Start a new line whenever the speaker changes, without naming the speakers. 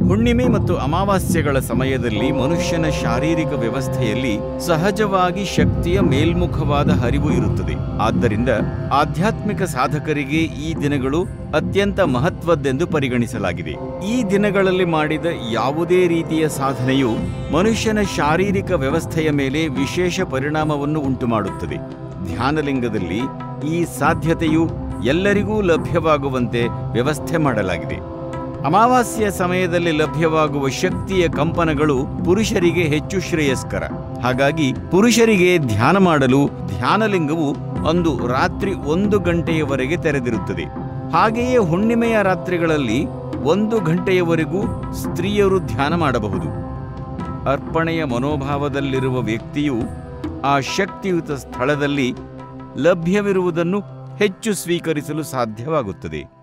ಹುಣ್ಣಿಮೆ ಮತ್ತು ಅಮಾವಾಸ್ಯೆಗಳ ಸಮಯದಲ್ಲಿ ಮನುಷ್ಯನ ಶಾರೀರಿಕ ವ್ಯವಸ್ಥೆಯಲ್ಲಿ ಸಹಜವಾಗಿ ಶಕ್ತಿಯ ಮೇಲ್ಮುಖವಾದ ಹರಿವು ಇರುತ್ತದೆ ಆದ್ದರಿಂದ ಆಧ್ಯಾತ್ಮಿಕ ಸಾಧಕರಿಗೆ ಈ ದಿನಗಳು ಅತ್ಯಂತ ಮಹತ್ವದ್ದೆಂದು ಪರಿಗಣಿಸಲಾಗಿದೆ ಈ ದಿನಗಳಲ್ಲಿ ಮಾಡಿದ ಯಾವುದೇ ರೀತಿಯ ಸಾಧನೆಯು ಮನುಷ್ಯನ ಶಾರೀರಿಕ ವ್ಯವಸ್ಥೆಯ ಮೇಲೆ ವಿಶೇಷ ಪರಿಣಾಮವನ್ನು ಉಂಟುಮಾಡುತ್ತದೆ ಧ್ಯಾನಲಿಂಗದಲ್ಲಿ ಈ ಸಾಧ್ಯತೆಯು ಎಲ್ಲರಿಗೂ ಲಭ್ಯವಾಗುವಂತೆ ವ್ಯವಸ್ಥೆ ಮಾಡಲಾಗಿದೆ ಅಮಾವಾಸ್ಯ ಸಮಯದಲ್ಲಿ ಲಭ್ಯವಾಗುವ ಶಕ್ತಿಯ ಕಂಪನಗಳು ಪುರುಷರಿಗೆ ಹೆಚ್ಚು ಶ್ರೇಯಸ್ಕರ ಹಾಗಾಗಿ ಪುರುಷರಿಗೆ ಧ್ಯಾನ ಮಾಡಲು ಧ್ಯಾನಲಿಂಗವು ಅಂದು ರಾತ್ರಿ ಒಂದು ಗಂಟೆಯವರೆಗೆ ತೆರೆದಿರುತ್ತದೆ ಹಾಗೆಯೇ ಹುಣ್ಣಿಮೆಯ ರಾತ್ರಿಗಳಲ್ಲಿ ಒಂದು ಗಂಟೆಯವರೆಗೂ ಸ್ತ್ರೀಯರು ಧ್ಯಾನ ಮಾಡಬಹುದು ಅರ್ಪಣೆಯ ಮನೋಭಾವದಲ್ಲಿರುವ ವ್ಯಕ್ತಿಯು ಆ ಶಕ್ತಿಯುತ ಸ್ಥಳದಲ್ಲಿ ಲಭ್ಯವಿರುವುದನ್ನು ಹೆಚ್ಚು ಸ್ವೀಕರಿಸಲು ಸಾಧ್ಯವಾಗುತ್ತದೆ